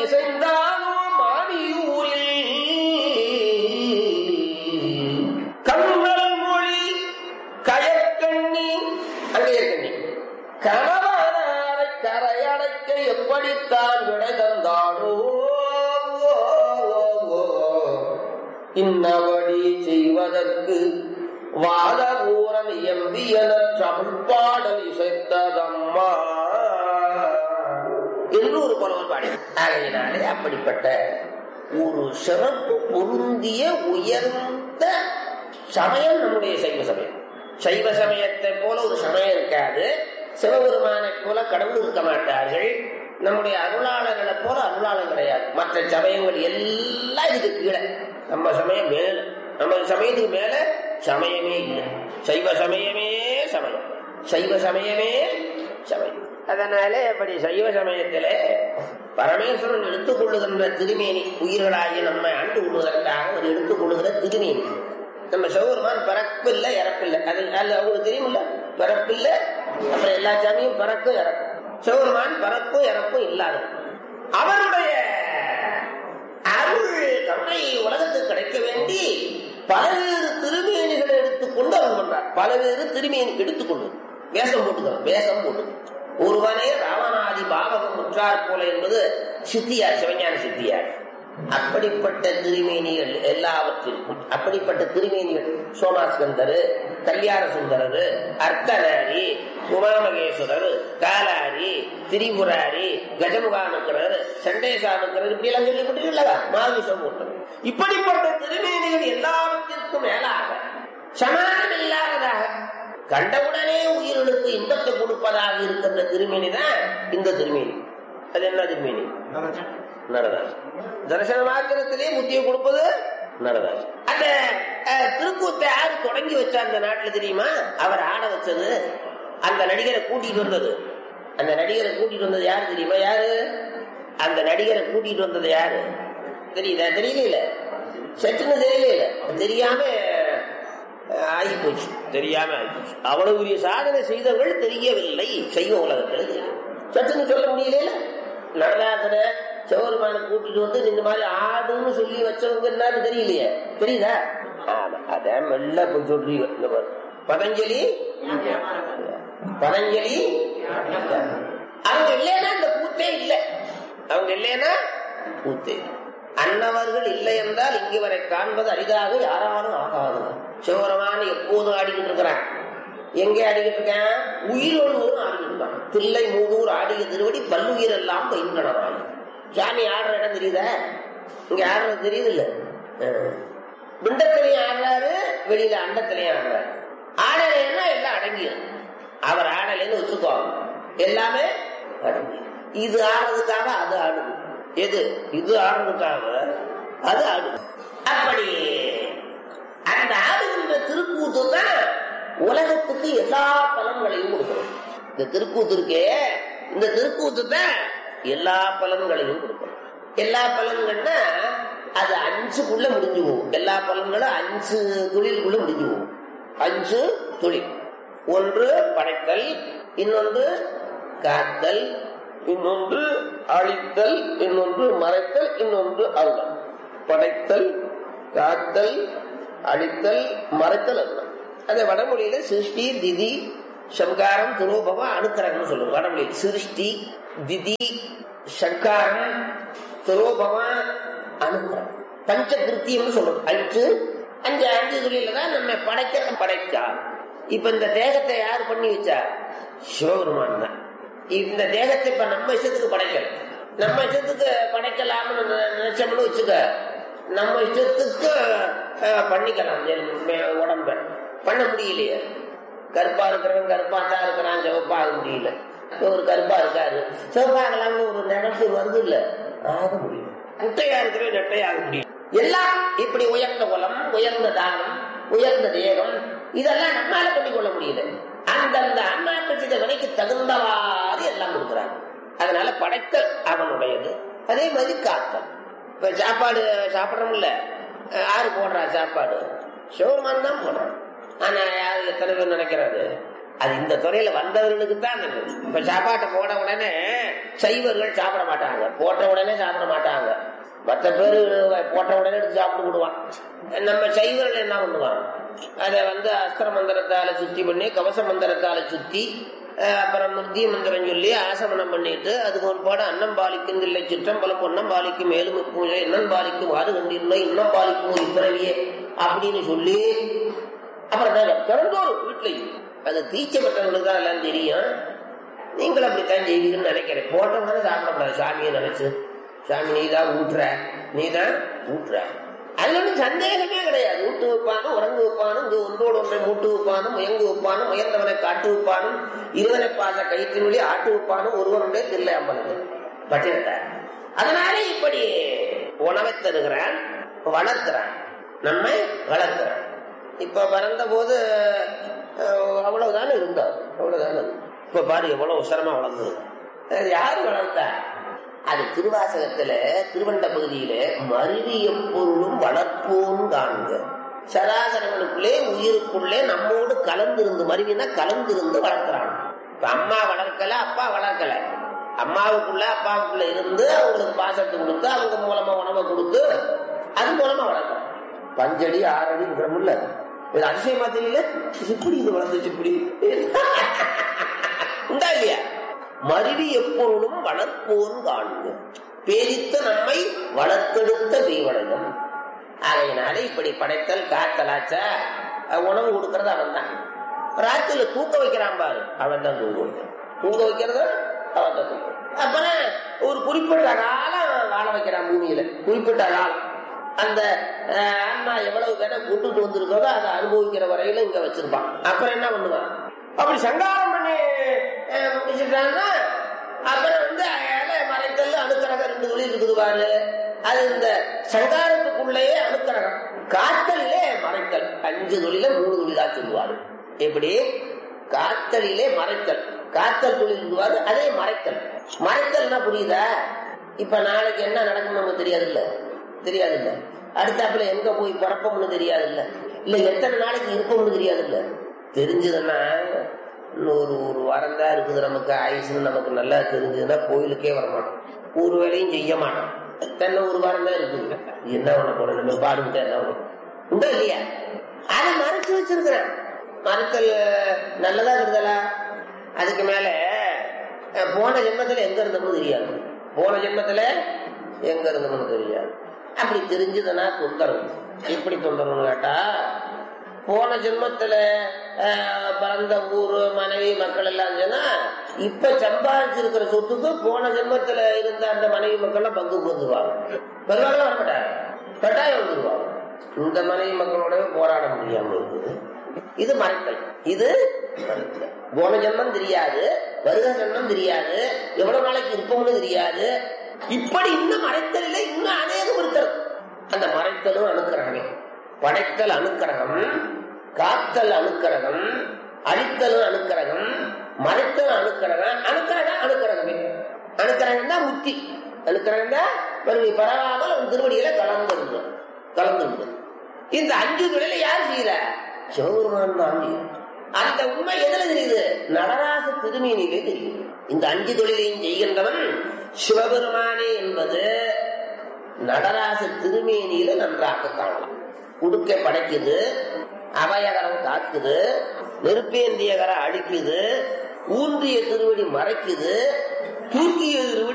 இசைந்தாலும் மானியூரில் கண்கள் மொழி கயக்கண்ணி அங்கே கண்ணி கணவனாரை கரையடைக்க எப்படித்தான் விடை தந்தானோ இன்னவடி செய்வதற்கு வாதபூரம் எம்பியன தமிழ் பாடல் இசைத்ததம்மா என்று ஒரு புலவர் பாடி ஆகையினாலே அப்படிப்பட்ட ஒரு சிறப்பு பொருந்திய உயர்ந்த சமயம் நம்முடைய சைவ சமயம் சைவ சமயத்தை போல ஒரு சமயம் இருக்காது சிவபெருமானை போல கடவுள் இருக்க மாட்டார்கள் நம்முடைய அருளாளர்களை போல அருளாளர் கிடையாது மற்ற சமயங்கள் எல்லாம் இதுக்கு கீழே நம்ம சமயம் மேல நம்ம சமயத்துக்கு மேல சமயமே இல்லை சைவ சமயமே சமயம் சைவ சமயமே சமயம் அதனால அப்படி சைவ சமயத்திலே பரமேஸ்வரன் எடுத்துக் கொள்ளுகின்ற திருமேனி உயிர்களாகி நம்மை ஆண்டு கொள்வதற்காக அவர் எடுத்துக் கொள்ளுகிற திருமேனி நம்ம சிவபெருமான் பிறப்பில்லை இறப்பில்லை அது அது அவங்களுக்கு தெரியுமில்ல பிறப்பில்லை அப்புறம் எல்லா சாமியும் பிறக்கும் இறக்கும் சிவபெருமான் பிறப்பும் இறப்பும் இல்லாத அவருடைய அருள் கருணை உலகத்துக்கு கிடைக்க வேண்டி பல்வேறு திருமேனிகளை எடுத்துக்கொண்டு அவர் பண்றார் பல்வேறு திருமேனி எடுத்துக்கொண்டு வேஷம் போட்டுக்கிறார் வேஷம் போட்டு ஒருவனே ராவணாதி பாவகம் முற்றார் போல என்பது சித்தியார் சிவஞான சித்தியார் அப்படிப்பட்ட திருமேனிகள் எல்லாவற்றிற்கும் அப்படிப்பட்ட திருமேனிகள் சோமாஸ்கந்தர் கல்யாண சுந்தரர் அர்த்தநாரி உமாமகேஸ்வரர் காலாரி திரிபுராரி கஜமுகானுக்கிறர் சண்டேசானுக்கிறர் இப்படி எல்லாம் சொல்லிவிட்டீங்களா மாவிசம் போட்டது இப்படிப்பட்ட திருமேனிகள் எல்லாவற்றிற்கும் மேலாக சமானம் இல்லாததாக கண்டவுடனே உயிர்களுக்கு இன்பத்தை கொடுப்பதாக இருக்கின்ற திருமேனி தான் இந்த திருமேனி அது என்ன திருமேனி நடராஜ் தரிசன மாத்திரத்திலே புத்தியை கொடுப்பது நடராஜ் அந்த அஹ், திருக்கூத்தை யாரு தொடங்கி வச்சா அந்த நாட்டுல தெரியுமா அவர் ஆட வச்சது அந்த நடிகரை கூட்டிட்டு வந்தது அந்த நடிகரை கூட்டிட்டு வந்தது யாரு தெரியுமா யாரு அந்த நடிகரை கூட்டிட்டு வந்தது யாரு தெரியுதா தெரியல சட்டுன்னு தெரியல தெரியாம ஆகி போச்சு தெரியாம ஆகிப்போச்சு அவ்வளவு பெரிய சாதனை செய்தவர்கள் தெரியவில்லை சைவ உலகத்தில் தெரியும் சட்டுன்னு சொல்ல முடியல நடராசன சிவபெருமான கூட்டிட்டு வந்து இந்த மாதிரி ஆடுன்னு சொல்லி வச்சவங்க என்னன்னு தெரியலையே தெரியுதா ஆமா அதான் மெல்ல போய் சொல்றீங்க இந்த பாரு. பதஞ்சலி பதஞ்சலி அவங்க இல்லைன்னா இந்த கூத்தே இல்லை அவங்க இல்லைன்னா கூத்தே இல்லை. அன்னவர்கள் இல்லை என்றால் இங்கு வரை காண்பது அரிதாக யாராலும் ஆகாது சிவபெருமான் எப்போதும் ஆடிக்கிட்டு இருக்கிறான் எங்கே ஆடிக்கிட்டு இருக்கேன் உயிரோடு ஆடிக்கிட்டு இருக்கான் தில்லை மூதூர் ஆடிய திருவடி பல்லுயிர் எல்லாம் பயின்றனவாய் சாமி ஆடுற இடம் தெரியுதா இங்க ஆடுறது தெரியுது இல்ல பிண்டத்திலையும் ஆடுறாரு வெளியில அண்டத்திலையும் ஆடுறாரு ஆடலைன்னா எல்லாம் அடங்கிடும் அவர் ஆடலைன்னு வச்சுக்கோ எல்லாமே அடங்கி இது ஆடுறதுக்காக அது ஆடுது எது இது ஆடுறதுக்காக அது ஆடுது அப்படி அந்த ஆடுகின்ற திருக்கூத்து தான் உலகத்துக்கு எல்லா பலன்களையும் கொடுக்கணும் இந்த திருக்கூத்து இருக்கே இந்த திருக்கூத்து தான் எல்லா பலன்களையும் கொடுக்கணும் எல்லா பலன்கள்னா அது அஞ்சுக்குள்ள முடிஞ்சு போகும் எல்லா பலன்களும் அஞ்சு தொழிலுக்குள்ள முடிஞ்சு போகும் அஞ்சு தொழில் ஒன்று படைத்தல் இன்னொன்று காத்தல் இன்னொன்று அழித்தல் இன்னொன்று மறைத்தல் இன்னொன்று அருளல் படைத்தல் காத்தல் அழித்தல் மறைத்தல் அருளல் அந்த வடமொழியில சிருஷ்டி திதி சம்காரம் துரோபவம் அணுக்கரம்னு சொல்லுவோம் வடமொழியில் சிருஷ்டி திதி சங்காரம் துரோபவம் அணுக்கரம் பஞ்ச கிருத்தியம்னு சொல்லுவோம் அஞ்சு அஞ்சு அஞ்சு தொழில தான் நம்ம படைக்கிற படைச்சா இப்ப இந்த தேகத்தை யார் பண்ணி வச்சா சிவபெருமான் தான் இந்த தேகத்தை இப்ப நம்ம இஷ்டத்துக்கு படைக்கல நம்ம இஷ்டத்துக்கு படைக்கலாம்னு நினை- நினைச்சோம்னு வச்சுக்க நம்ம இஷ்டத்துக்கு அஹ், பண்ணிக்கலாம் எல்~ மே- உடம்ப பண்ண முடியலையே கருப்பா இருக்கிறவன் கருப்பா தான் இருக்கிறான் சிவப்பா ஆக முடியல இப்ப ஒரு கருப்பா இருக்காரு சிவப்பாகலாம்னு ஒரு நினைப்பு வருது இல்ல ஆக முடியும் குட்டையா இருக்கிறவன் நெட்டையாக முடியும் எல்லாம் இப்படி உயர்ந்த குலம் உயர்ந்த தானம் உயர்ந்த தேகம் இதெல்லாம் நம்மால பண்ணிக்கொள்ள முடியல அந்தந்த அண்ணாக்கட்சித விலைக்கு தகுந்தவாறு எல்லாம் கொடுக்குறாங்க அதனால படைத்தல் அவனுடையது அதே மாதிரி காத்தல் இப்ப சாப்பாடு சாப்பிடறோம்ல அஹ் யாரு போடுறா சாப்பாடு சிவருமான் தான் போடுறான் ஆனா யாரு எத்தனை பேர் நினைக்கிறாரு அது இந்த துறையில வந்தவர்களுக்கு தான் அந்த நூல். இப்ப சாப்பாட்டை போட உடனே சைவர்கள் சாப்பிட மாட்டாங்க போட்ட உடனே சாப்பிட மாட்டாங்க மற்ற பேரு போட்ட உடனே எடுத்து சாப்பிட்டு விடுவான் நம்ம சைவர்கள் என்ன பண்ணுவான் அதை வந்து அஸ்திர மந்திரத்தால சுத்தி பண்ணி கவச மந்திரத்தால சுத்தி அஹ், அப்புறம் முத்திய மந்திரம் சொல்லி ஆசமனம் பண்ணிட்டு அதுக்கு ஒரு பாடு அன்னம் பாலிக்கும் இல்லை சிற்றம்பலம் பொன்னம் பாலிக்கும் மேலும் பூஜை இன்னம் பாலிக்கும் ஆறு கண்டிருந்தோம் இன்னும் பாலிக்கும் இப்பிறவியே அப்படின்னு சொல்லி அப்புறம் நாங்க திறந்தோறும் வீட்லையும் அது தீச்சப்பட்டவங்களுக்கு தான் எல்லாம் தெரியும் நீங்களும் அப்படித்தான் செய்வீங்கன்னு நினைக்கிறேன் போட்டவங்க சாப்பிடக்கூடாது சாமியை நினைச்சு சாமி நீ தான் ஊட்டுற நீ தான் ஊட்டுற அதுல ஒன்றும் சந்தேகமே கிடையாது ஊட்டு வைப்பானும் உறங்கு வைப்பானும் இங்கு ஒன்றோடு ஒன்றை மூட்டு வைப்பானும் முயங்கு வைப்பானும் முயந்தவனை காட்டு வைப்பானும் இருவனை பாச கயிற்றின் வழி ஆட்டு வைப்பானும் ஒருவனுடைய தில்லை அம்மனுக்கு பட்டினத்தார் அதனாலே இப்படி உணவை தருகிறான் வளர்க்கிறான் நம்மை வளர்க்கிறான் இப்ப பிறந்த போது அஹ், அவ்வளவுதானே இருந்தார் அவ்வளவுதானே இருந்தார். இப்ப பாரு எவ்வளவு உசரமா வளர்ந்தது அது யாரு வளர்த்தா அது திருவாசகத்துல திருவண்ட பகுதியில மருவிய பொருளும் வளர்ப்போம் காண்க சராசரங்களுக்குள்ளே உயிருக்குள்ளே நம்மோடு கலந்திருந்து மருவினா கலந்திருந்து வளர்க்கிறான் இப்ப அம்மா வளர்க்கல அப்பா வளர்க்கல அம்மாவுக்குள்ள அப்பாவுக்குள்ள இருந்து அவங்களுக்கு பாசத்தை கொடுத்து அவங்க மூலமா உணவை கொடுத்து அது மூலமா வளர்க்கலாம் பஞ்சடி ஆறடி விடமுல்ல இது அதிசயமா தெரியல இப்படி இது வளர்ந்துச்சு இப்படி உண்டா இல்லையா மருவி எப்பொருளும் வளர்ப்போன் காண்க பேரித்த நம்மை வளர்த்தெடுத்த தெய்வனம் ஆகையினால இப்படி படைத்தல் காத்தலாச்சா அஹ் உணவு கொடுக்கறது அவன் தான் ராத்திரில தூக்க வைக்கிறான் பாரு அவன் தான் தூங்க வைக்கிறான் தூங்க வைக்கிறது அவன் தான் தூங்க அப்புறம் ஒரு குறிப்பிட்ட காலம் வாழ வைக்கிறான் பூமியில குறிப்பிட்ட காலம் அந்த அஹ், ஆன்மா எவ்வளவு பேரை கூட்டுட்டு வந்திருக்கிறதோ அதை அனுபவிக்கிற வரையில இங்க வச்சிருப்பான் அப்புறம் என்ன பண்ணுவான் அப்படி சங்காரம் பண்ணி அஹ், முடிச்சுட்டான்னா அப்புறம் வந்து அயால மறைத்தல் அணுக்கரகம் ரெண்டு தொழில் இருக்குது பாரு அது இந்த சங்காரத்துக்குள்ளேயே அணுக்கரகம் காத்தலிலே மறைத்தல் அஞ்சு தொழில மூணு தொழிலா சொல்லுவாரு எப்படி காத்தலிலே மறைத்தல் காத்தல் தொழில் சொல்லுவாரு அதே மறைத்தல் மறைத்தல்னா புரியுதா இப்ப நாளைக்கு என்ன நடக்கும் நமக்கு தெரியாது இல்ல தெரியாது இல்ல அடுத்தாப்புல எங்க போய் பிறப்போம்னு தெரியாது இல்ல இல்ல எத்தனை நாளைக்கு இருப்போம்னு தெரியாது இல்ல தெரிஞ்சதுன்னா இன்னும் ஒரு ஒரு வாரம் தான் இருக்குது நமக்கு ஆயுசுன்னு நமக்கு நல்லா தெரிஞ்சதுன்னா கோயிலுக்கே வர மாட்டோம் ஒரு வேலையும் செய்ய மாட்டோம் தென்னை ஒரு வாரம் தான் இருக்குது என்ன பண்ண போறோம் நம்ம பாடுகிட்ட என்ன பண்ண உண்டா இல்லையா அதை மறைச்சு வச்சிருக்கிறேன் மறுத்தல் நல்லதா இருக்குதலா அதுக்கு மேல அஹ், போன ஜென்மத்துல எங்க இருந்தோம்னு தெரியாது போன ஜென்மத்துல எங்க இருந்தோம்னு தெரியாது அப்படி தெரிஞ்சதுன்னா தொந்தரவு எப்படி தொந்தரவுன்னு கேட்டா போன ஜென்மத்துல அஹ், பிறந்த ஊரு மனைவி மக்கள் எல்லாம் சொன்னா இப்ப சம்பாதிச்சிருக்கிற சொத்துக்கு போன ஜென்மத்துல இருந்த அந்த மனைவி மக்கள் எல்லாம் பங்குக்கு வந்துருவாங்க வருவாங்களா வரமாட்டாங்க கட்டாயம் வந்துருவாங்க இந்த மனைவி மக்களோட போராட முடியாம இருக்குது இது மறைத்தல் இது மறைத்தல். போன ஜென்மம் தெரியாது வருக ஜென்மம் தெரியாது எவ்வளவு நாளைக்கு இருப்போம்னு தெரியாது இப்படி இன்னும் மறைத்தலில் இன்னும் அநேகம் இருக்கிறது அந்த மறைத்தலும் அணுக்கரகமே படைத்தல் அணுக்கரகம் காத்தல் அணுக்கரகம் அழித்தலும் அணுக்கரகம் மறைத்தல் அணுக்கரகம் அணுக்கரகம் அணுக்கரகமே அணுக்கரகம் தான் முத்தி அணுக்கரகம் தான் மறுபடி பரவாமல் அவன் திருவடியில கலந்து கலந்து இந்த அஞ்சு தொழிலை யார் செய்யற சிவபெருமான் தான் செய்யறார். அந்த உண்மை எதுல தெரியுது நடராச திருமேனிலே தெரியுது இந்த அஞ்சு தொழிலையும் செய்கின்றவன் சிவபெருமானே என்பது நடராச திருமேனியில நன்றாக காணலாம் உடுக்க படைக்குது அபயகரம் காக்குது நெருப்பேந்தியகரம் அழிக்குது ஊன்றிய திருவடி மறைக்குது தூக்கிய திருவடி